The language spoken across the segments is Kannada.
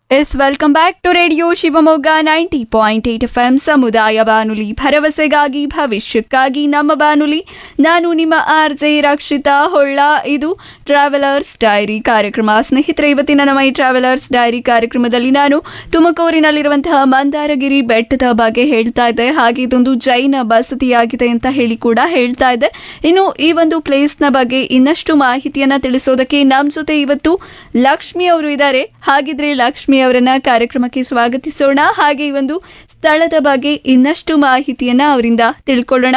S welcome back to radio Shivamogga ninety point eight F M ಸಮುದಾಯ ಬಾನುಲಿ ಭರವಸೆಗಾಗಿ ಭವಿಷ್ಯಕ್ಕಾಗಿ ನಮ್ಮ ಬಾನುಲಿ ನಾನು ನಿಮ್ಮ ಆರ್ ಜೆ ರಕ್ಷಿತಾ ಹೊಳ್ಳ ಇದು ಟ್ರಾವೆಲರ್ಸ್ ಡೈರಿ ಕಾರ್ಯಕ್ರಮ ಸ್ನೇಹಿತರೆ ಇವತ್ತಿನ ನಮ್ಮ ಈ ಟ್ರಾವೆಲರ್ಸ್ ಡೈರಿ ಕಾರ್ಯಕ್ರಮದಲ್ಲಿ ನಾನು ತುಮಕೂರಿನಲ್ಲಿರುವಂತಹ ಮಂದಾರಗಿರಿ ಬೆಟ್ಟದ ಬಗ್ಗೆ ಹೇಳ್ತಾ ಇದ್ದೆ ಹಾಗೆ ಇದೊಂದು ಜೈನ ಬಸತಿಯಾಗಿದೆ ಅಂತ ಹೇಳಿ ಕೂಡ ಹೇಳ್ತಾ ಇದ್ದೆ ಇನ್ನು ಈ ಒಂದು ಪ್ಲೇಸ್ನ ಬಗ್ಗೆ ಇನ್ನಷ್ಟು ಮಾಹಿತಿಯನ್ನ ತಿಳಿಸೋದಕ್ಕೆ ನಮ್ಮ ಜೊತೆ ಇವತ್ತು ಲಕ್ಷ್ಮಿ ಅವರು ಇದ್ದಾರೆ ಹಾಗಿದ್ರೆ ಲಕ್ಷ್ಮಿ ಅವರನ್ನ ಕಾರ್ಯಕ್ರಮಕ್ಕೆ ಸ್ವಾಗತಿಸೋಣ ಹಾಗೆ ಈ ಒಂದು ಸ್ಥಳದ ಬಗ್ಗೆ ಇನ್ನಷ್ಟು ಮಾಹಿತಿಯನ್ನ ಅವರಿಂದ ತಿಳ್ಕೊಳ್ಳೋಣ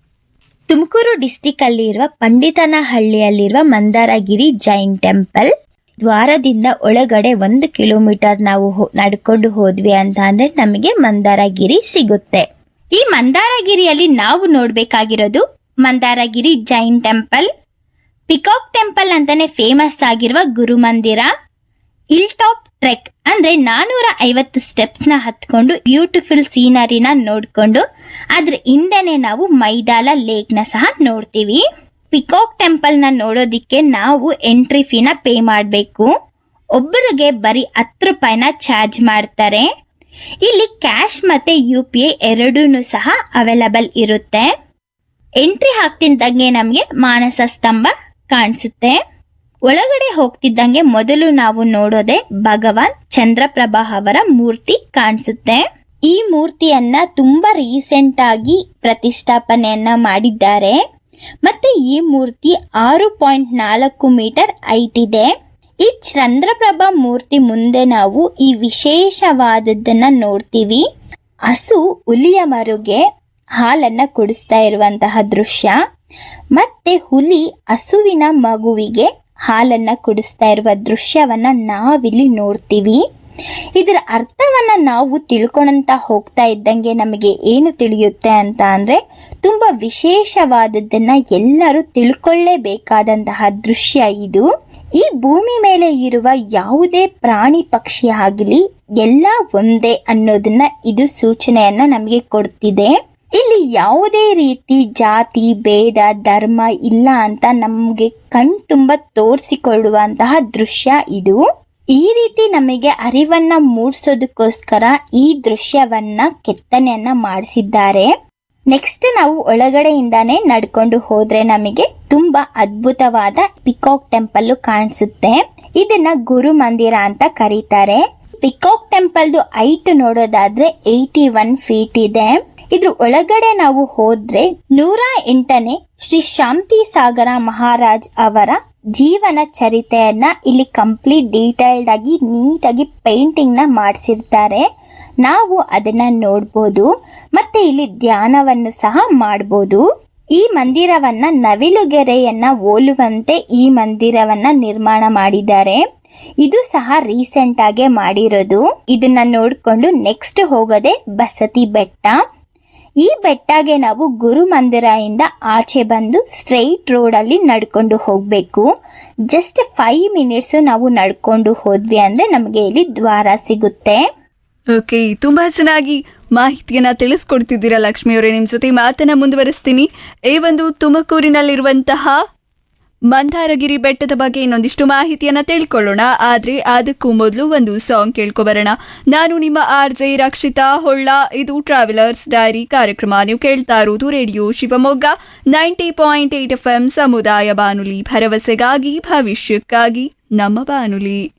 ತುಮಕೂರು ಡಿಸ್ಟಿಕ್ ಅಲ್ಲಿ ಇರುವ ಪಂಡಿತನಹಳ್ಳಿಯಲ್ಲಿರುವ ಮಂದಾರಗಿರಿ ಜೈನ್ ಟೆಂಪಲ್ ದ್ವಾರದಿಂದ ಒಳಗಡೆ ಒಂದು ಕಿಲೋಮೀಟರ್ ನಾವು ಹೋ- ನಡ್ಕೊಂಡು ಹೋದ್ವಿ ಅಂತ ಅಂದ್ರೆ ನಮಗೆ ಮಂದಾರಗಿರಿ ಸಿಗುತ್ತೆ ಈ ಮಂದಾರಗಿರಿಯಲ್ಲಿ ನಾವು ನೋಡ್ಬೇಕಾಗಿರೋದು Mandaragiri Jain temple peacock temple ಅಂತಾನೆ ಫೇಮಸ್ ಆಗಿರುವ ಗುರುಮಂದಿರ ಹಿಲ್ ಟಾಪ್ ಟ್ರೆಕ್ ಅಂದ್ರೆ ನಾನೂರ ಐವತ್ತು ಸ್ಟೆಪ್ಸ್ ನ ಹತ್ಕೊಂಡು ಬ್ಯೂಟಿಫುಲ್ ಸೀನರಿನ ನೋಡ್ಕೊಂಡು ಅದ್ರ ಹಿಂದೆನೆ ನಾವು ಮೈದಾಲ ಲೇಕ್ ನ ಸಹ ನೋಡ್ತೀವಿ ಪಿಕಾಕ್ ಟೆಂಪಲ್ ನ ನೋಡೋದಿಕ್ಕೆ ನಾವು ಎಂಟ್ರಿ ಫೀನ ಪೇ ಮಾಡಬೇಕು ಒಬ್ಬರಿಗೆ ಬರೀ ಹತ್ತು ರೂಪಾಯಿನ ಚಾರ್ಜ್ ಮಾಡ್ತಾರೆ ಇಲ್ಲಿ ಕ್ಯಾಶ್ ಮತ್ತೆ ಯು ಪಿ ಐ ಎರಡೂ ಸಹ ಅವೈಲಬಲ್ ಇರುತ್ತೆ ಎಂಟ್ರಿ ಹಾಕ್ತಿದ್ದಂಗೆ ನಮಗೆ ಮಾನಸ ಸ್ತಂಭ ಕಾಣಿಸುತ್ತೆ ಒಳಗಡೆ ಹೋಗ್ತಿದ್ದಂಗೆ ಮೊದಲು ನಾವು ನೋಡೋದೆ ಭಗವಾನ್ ಚಂದ್ರಪ್ರಭಾ ಅವರ ಮೂರ್ತಿ ಕಾಣಿಸುತ್ತೆ ಈ ಮೂರ್ತಿಯನ್ನ ತುಂಬಾ ರೀಸೆಂಟ್ ಆಗಿ ಪ್ರತಿಷ್ಠಾಪನೆಯನ್ನ ಮಾಡಿದ್ದಾರೆ ಮತ್ತೆ ಈ ಮೂರ್ತಿ ಆರು ಪಾಯಿಂಟ್ ನಾಲ್ಕು ಮೀಟರ್ ಹೈಟ್ ಇದೆ ಈ ಚಂದ್ರಪ್ರಭಾ ಮೂರ್ತಿ ಮುಂದೆ ನಾವು ಈ ವಿಶೇಷವಾದದ್ದನ್ನ ನೋಡ್ತೀವಿ ಹಸು ಹುಲಿಯ ಮರುಗೆ ಹಾಲನ್ನ ಕುಡಿಸ್ತಾ ಇರುವಂತಹ ದೃಶ್ಯ ಮತ್ತೆ ಹುಲಿ ಹಸುವಿನ ಮಗುವಿಗೆ ಹಾಲನ್ನ ಕುಡಿಸ್ತಾ ಇರುವ ದೃಶ್ಯವನ್ನ ನಾವಿಲ್ಲಿ ನೋಡ್ತೀವಿ ಇದರ ಅರ್ಥವನ್ನ ನಾವು ತಿಳ್ಕೊಂತ ಹೋಗ್ತಾ ಇದ್ದಂಗೆ ನಮಗೆ ಏನು ತಿಳಿಯುತ್ತೆ ಅಂತ ಅಂದ್ರೆ ತುಂಬಾ ವಿಶೇಷವಾದದ್ದನ್ನ ಎಲ್ಲರೂ ತಿಳ್ಕೊಳ್ಳೇಬೇಕಾದಂತಹ ದೃಶ್ಯ ಇದು ಈ ಭೂಮಿ ಮೇಲೆ ಇರುವ ಯಾವುದೇ ಪ್ರಾಣಿ ಪಕ್ಷಿ ಆಗಲಿ ಎಲ್ಲ ಒಂದೇ ಅನ್ನೋದನ್ನ ಇದು ಸೂಚನೆಯನ್ನ ನಮಗೆ ಕೊಡ್ತಿದೆ ಇಲ್ಲಿ ಯಾವುದೇ ರೀತಿ ಜಾತಿ ಭೇದ ಧರ್ಮ ಇಲ್ಲ ಅಂತ ನಮಗೆ ಕಣ್ ತುಂಬ ತೋರಿಸಿಕೊಳ್ಳುವಂತಹ ದೃಶ್ಯ ಇದು ಈ ರೀತಿ ನಮಗೆ ಅರಿವನ್ನ ಮೂಡಿಸೋದಕ್ಕೋಸ್ಕರ ಈ ದೃಶ್ಯವನ್ನ ಕೆತ್ತನೆಯನ್ನ ಮಾಡಿಸಿದ್ದಾರೆ ನೆಕ್ಸ್ಟ್ ನಾವು ಒಳಗಡೆಯಿಂದಾನೇ ನಡ್ಕೊಂಡು ಹೋದ್ರೆ ನಮಗೆ ತುಂಬಾ ಅದ್ಭುತವಾದ ಪಿಕಾಕ್ ಟೆಂಪಲ್ ಕಾಣಿಸುತ್ತೆ ಇದನ್ನ ಗುರು ಮಂದಿರ ಅಂತ ಕರೀತಾರೆ ಪಿಕಾಕ್ ಟೆಂಪಲ್ದು ಹೈಟ್ ನೋಡೋದಾದ್ರೆ ಏಯ್ಟಿ ಒನ್ ಫೀಟ್ ಇದೆ ಇದ್ರ ಒಳಗಡೆ ನಾವು ಹೋದ್ರೆ ನೂರ ಎಂಟನೇ ಶ್ರೀ ಶಾಂತಿ ಸಾಗರ ಮಹಾರಾಜ್ ಅವರ ಜೀವನ ಚರಿತೆಯನ್ನ ಇಲ್ಲಿ ಕಂಪ್ಲೀಟ್ ಡೀಟೈಲ್ಡ್ ಆಗಿ ನೀಟಾಗಿ ಪೇಂಟಿಂಗ್ ನ ಮಾಡಿಸಿರ್ತಾರೆ ನಾವು ಅದನ್ನ ನೋಡ್ಬೋದು ಮತ್ತೆ ಇಲ್ಲಿ ಧ್ಯಾನವನ್ನು ಸಹ ಮಾಡ್ಬೋದು ಈ ಮಂದಿರವನ್ನ ನವಿಲುಗೆರೆಯನ್ನ ಹೋಲುವಂತೆ ಈ ಮಂದಿರವನ್ನ ನಿರ್ಮಾಣ ಮಾಡಿದ್ದಾರೆ ಇದು ಸಹ ರೀಸೆಂಟ್ ಆಗೇ ಮಾಡಿರೋದು ಇದನ್ನ ನೋಡ್ಕೊಂಡು ನೆಕ್ಸ್ಟ್ ಹೋಗೋದೆ ಬಸತಿ ಬೆಟ್ಟ ಈ ಬೆಟ್ಟಗೆ ನಾವು ಗುರು ಮಂದಿರದಿಂದ ಆಚೆ ಬಂದು ಸ್ಟ್ರೈಟ್ ರೋಡ್ ಅಲ್ಲಿ ನಡ್ಕೊಂಡು ಹೋಗ್ಬೇಕು ಜಸ್ಟ್ ಫೈವ್ ಮಿನಿಟ್ಸ್ ನಾವು ನಡ್ಕೊಂಡು ಹೋದ್ವಿ ಅಂದ್ರೆ ನಮಗೆ ಇಲ್ಲಿ ದ್ವಾರ ಸಿಗುತ್ತೆ ಓಕೆ ತುಂಬಾ ಚೆನ್ನಾಗಿ ಮಾಹಿತಿಯನ್ನ ತಿಳಿಸ್ಕೊಡ್ತಿದ್ದೀರಾ ಲಕ್ಷ್ಮಿ ಅವರೇ ನಿಮ್ಮ ಜೊತೆ ಮಾತನ್ನ ಮುಂದುವರಿಸ್ತೀನಿ ಈ ಒಂದು ತುಮಕೂರಿನಲ್ಲಿರುವಂತಹ ಮಂದಾರಗಿರಿ ಬೆಟ್ಟದ ಬಗ್ಗೆ ಇನ್ನೊಂದಿಷ್ಟು ಮಾಹಿತಿಯನ್ನ ತಿಳ್ಕೊಳ್ಳೋಣ ಆದ್ರೆ ಅದಕ್ಕೂ ಮೊದಲು ಒಂದು ಸಾಂಗ್ ಕೇಳ್ಕೊಬರೋಣ ನಾನು ನಿಮ್ಮ ಆರ್ ಜೆ ರಕ್ಷಿತಾ ಹೊಳ್ಳ ಇದು ಟ್ರಾವೆಲರ್ಸ್ ಡೈರಿ ಕಾರ್ಯಕ್ರಮ ನೀವು ಕೇಳ್ತಾ ಇರೋದು radio Shivamogga ninety point eight F M ಸಮುದಾಯ ಬಾನುಲಿ ಭರವಸೆಗಾಗಿ ಭವಿಷ್ಯಕ್ಕಾಗಿ ನಮ್ಮ ಬಾನುಲಿ